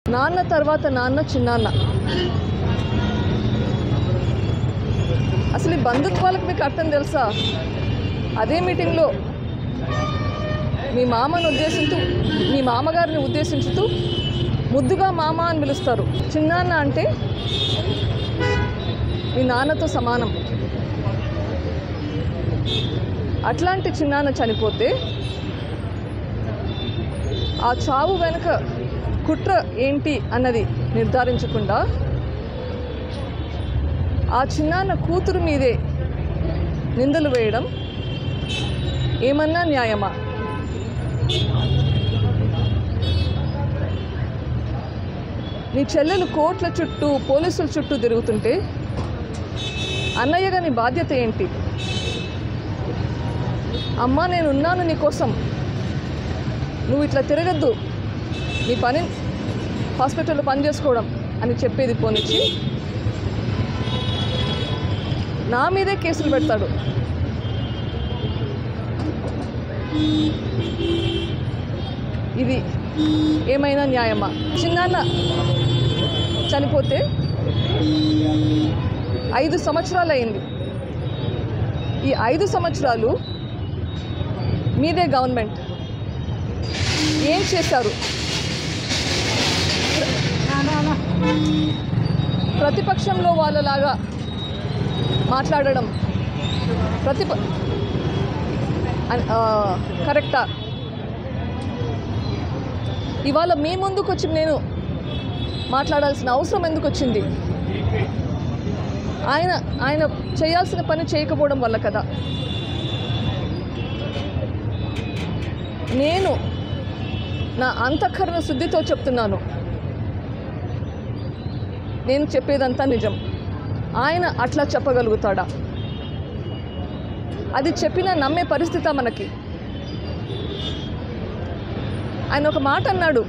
నాన్న తర్వాత నాన్న చిన్నాన్న అసలు ఈ బంధుత్వాలకు మీకు అర్థం తెలుసా అదే మీటింగ్లో మీ మామను ఉద్దేశిస్తూ మీ మామగారిని ఉద్దేశించుతూ ముద్దుగా మామ అని పిలుస్తారు చిన్నాన్న అంటే మీ నాన్నతో సమానం అట్లాంటి చిన్నాన్న చనిపోతే ఆ చావు వెనుక కుట్ర ఏంటి అన్నది నిర్ధారించకుండా ఆ చిన్నాన్న కూతురు మీదే నిందలు వేయడం ఏమన్నా న్యాయమా నీ చెల్లెలు కోట్ల చుట్టూ పోలీసుల చుట్టూ తిరుగుతుంటే అన్నయ్యగా నీ బాధ్యత ఏంటి అమ్మా నేను ఉన్నాను నీకోసం నువ్వు ఇట్లా తిరగద్దు నీ పని హాస్పిటల్లో పని చేసుకోవడం అని చెప్పేది పోనిచ్చి నా మీదే కేసులు పెడతాడు ఇది ఏమైనా న్యాయమా చిన్నాన్న చనిపోతే ఐదు సంవత్సరాలు అయింది ఈ ఐదు సంవత్సరాలు మీదే గవర్నమెంట్ ఏం చేశారు ప్రతిపక్షంలో వాళ్ళలాగా మాట్లాడడం ప్రతిప అన్- ఆ, కరెక్టా ఇవాళ మీ ముందుకు వచ్చి నేను మాట్లాడాల్సిన అవసరం ఎందుకు వచ్చింది ఆయన ఆయన చేయాల్సిన పని చేయకపోవడం వల్ల కదా నేను నా అంతఃకరణ శుద్ధితో చెప్తున్నాను నేను చెప్పేదంతా నిజం ఆయన అట్లా చెప్పగలుగుతాడా అది చెప్పినా నమ్మే పరిస్థితి మనకి ఆయన ఒక మాట అన్నాడు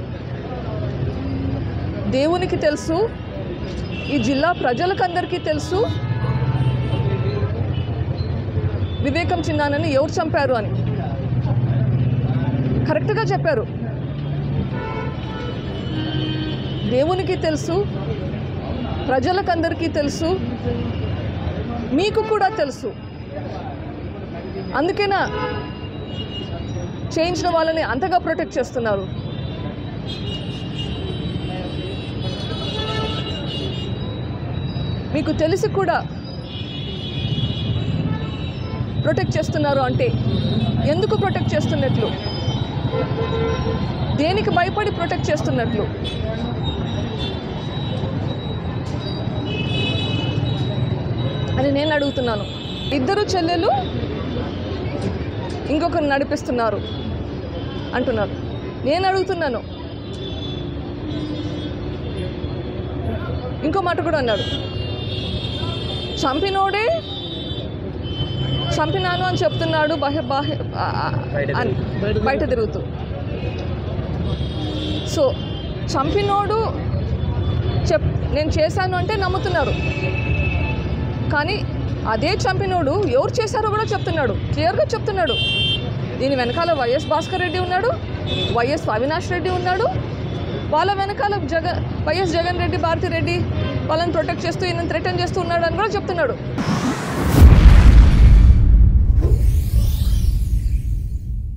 దేవునికి తెలుసు ఈ జిల్లా ప్రజలకందరికీ తెలుసు వివేకం చిన్నానని ఎవరు చంపారు అని కరెక్ట్గా చెప్పారు దేవునికి తెలుసు ప్రజలకందరికీ తెలుసు మీకు కూడా తెలుసు అందుకేనా చేయించిన వాళ్ళని అంతగా ప్రొటెక్ట్ చేస్తున్నారు మీకు తెలిసి కూడా ప్రొటెక్ట్ చేస్తున్నారు అంటే ఎందుకు ప్రొటెక్ట్ చేస్తున్నట్లు దేనికి భయపడి ప్రొటెక్ట్ చేస్తున్నట్లు అని నేను అడుగుతున్నాను ఇద్దరు చెల్లెలు ఇంకొకరు నడిపిస్తున్నారు అంటున్నారు నేను అడుగుతున్నాను ఇంకో మాట కూడా అన్నాడు చంపినోడే చంపినాను అని చెప్తున్నాడు బాహ్య బాహ్య ఆ, ఆ, అని బయట తిరుగుతూ సో చంపినోడు చెప్ నేను చేశాను అంటే నమ్ముతున్నారు కానీ అదే చంపినోడు ఎవరు చేశారో కూడా చెప్తున్నాడు క్లియర్గా చెప్తున్నాడు దీని వెనకాల వైఎస్ భాస్కర్ రెడ్డి ఉన్నాడు వైఎస్ అవినాష్ రెడ్డి ఉన్నాడు వాళ్ళ వెనకాల జగన్ వైఎస్ జగన్ రెడ్డి భారతి రెడ్డి వాళ్ళని ప్రొటెక్ట్ చేస్తూ ఈయన థ్రెటన్ చేస్తూ ఉన్నాడు అని కూడా చెప్తున్నాడు